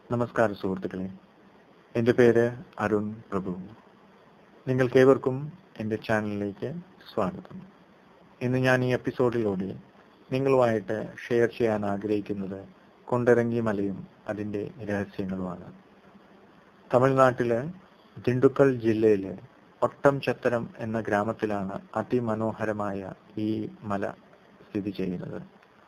നമസ്കാരം സുഹൃത്തുക്കളെ എൻ്റെ പേര് അരുൺ പ്രഭു നിങ്ങൾക്കേവർക്കും എൻ്റെ ചാനലിലേക്ക് സ്വാഗതം ഇന്ന് ഞാൻ ഈ എപ്പിസോഡിലൂടെ നിങ്ങളുമായിട്ട് ഷെയർ ചെയ്യാൻ ആഗ്രഹിക്കുന്നത് കൊണ്ടിറങ്ങി മലയും അതിൻ്റെ രഹസ്യങ്ങളുമാണ് തമിഴ്നാട്ടിലെ ദിണ്ടുക്കൽ ജില്ലയിലെ ഒട്ടം ചത്തരം എന്ന ഗ്രാമത്തിലാണ് അതിമനോഹരമായ ഈ മല സ്ഥിതി ചെയ്യുന്നത്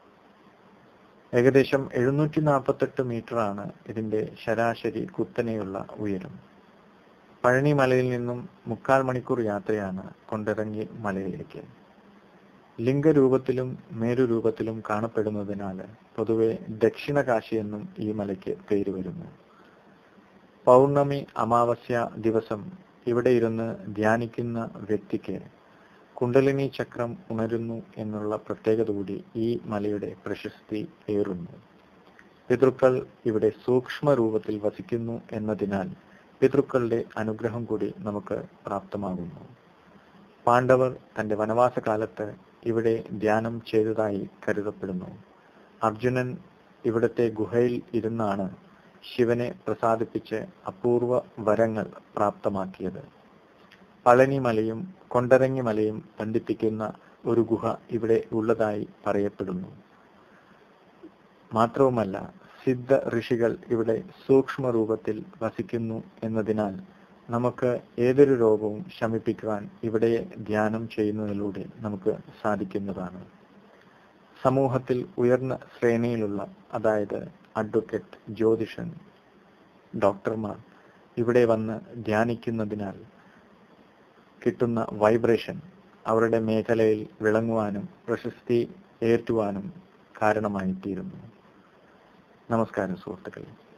ഏകദേശം എഴുന്നൂറ്റി നാൽപ്പത്തെട്ട് മീറ്ററാണ് ഇതിന്റെ ശരാശരി കുത്തനെയുള്ള ഉയരം പഴനി മലയിൽ നിന്നും മുക്കാൽ മണിക്കൂർ യാത്രയാണ് കൊണ്ടിറങ്ങി മലയിലേക്ക് ലിംഗരൂപത്തിലും മേരുരൂപത്തിലും കാണപ്പെടുന്നതിനാൽ പൊതുവെ ദക്ഷിണ കാശി എന്നും ഈ മലയ്ക്ക് പേര് വരുന്നു പൗർണമി അമാവാസ്യ ദിവസം ഇവിടെ ഇരുന്ന് ധ്യാനിക്കുന്ന വ്യക്തിക്ക് കുണ്ടലിനി ചക്രം ഉണരുന്നു എന്നുള്ള പ്രത്യേകത കൂടി ഈ മലയുടെ പ്രശസ്തി ഏറുന്നു പിതൃക്കൾ ഇവിടെ സൂക്ഷ്മ രൂപത്തിൽ വസിക്കുന്നു എന്നതിനാൽ പിതൃക്കളുടെ അനുഗ്രഹം കൂടി നമുക്ക് പ്രാപ്തമാകുന്നു പാണ്ഡവർ തന്റെ വനവാസ കാലത്ത് ഇവിടെ ധ്യാനം ചെയ്തതായി കരുതപ്പെടുന്നു അർജുനൻ ഇവിടത്തെ ഗുഹയിൽ ഇരുന്നാണ് ശിവനെ പ്രസാദിപ്പിച്ച് അപൂർവ വരങ്ങൾ പ്രാപ്തമാക്കിയത് പളനി മലയും കൊണ്ടരങ്ങി മലയും ബന്ധിപ്പിക്കുന്ന ഒരു ഗുഹ ഇവിടെ ഉള്ളതായി പറയപ്പെടുന്നു മാത്രവുമല്ല സിദ്ധ ഋഷികൾ ഇവിടെ സൂക്ഷ്മ രൂപത്തിൽ വസിക്കുന്നു എന്നതിനാൽ നമുക്ക് ഏതൊരു രോഗവും ശമിപ്പിക്കുവാൻ ഇവിടെ ധ്യാനം ചെയ്യുന്നതിലൂടെ നമുക്ക് സാധിക്കുന്നതാണ് സമൂഹത്തിൽ ഉയർന്ന ശ്രേണിയിലുള്ള അതായത് അഡ്വക്കേറ്റ് ജ്യോതിഷൻ ഡോക്ടർമാർ ഇവിടെ വന്ന് ധ്യാനിക്കുന്നതിനാൽ കിട്ടുന്ന വൈബ്രേഷൻ അവരുടെ മേഖലയിൽ വിളങ്ങുവാനും പ്രശസ്തി ഏറ്റുവാനും കാരണമായിത്തീരുന്നു നമസ്കാരം സുഹൃത്തുക്കളെ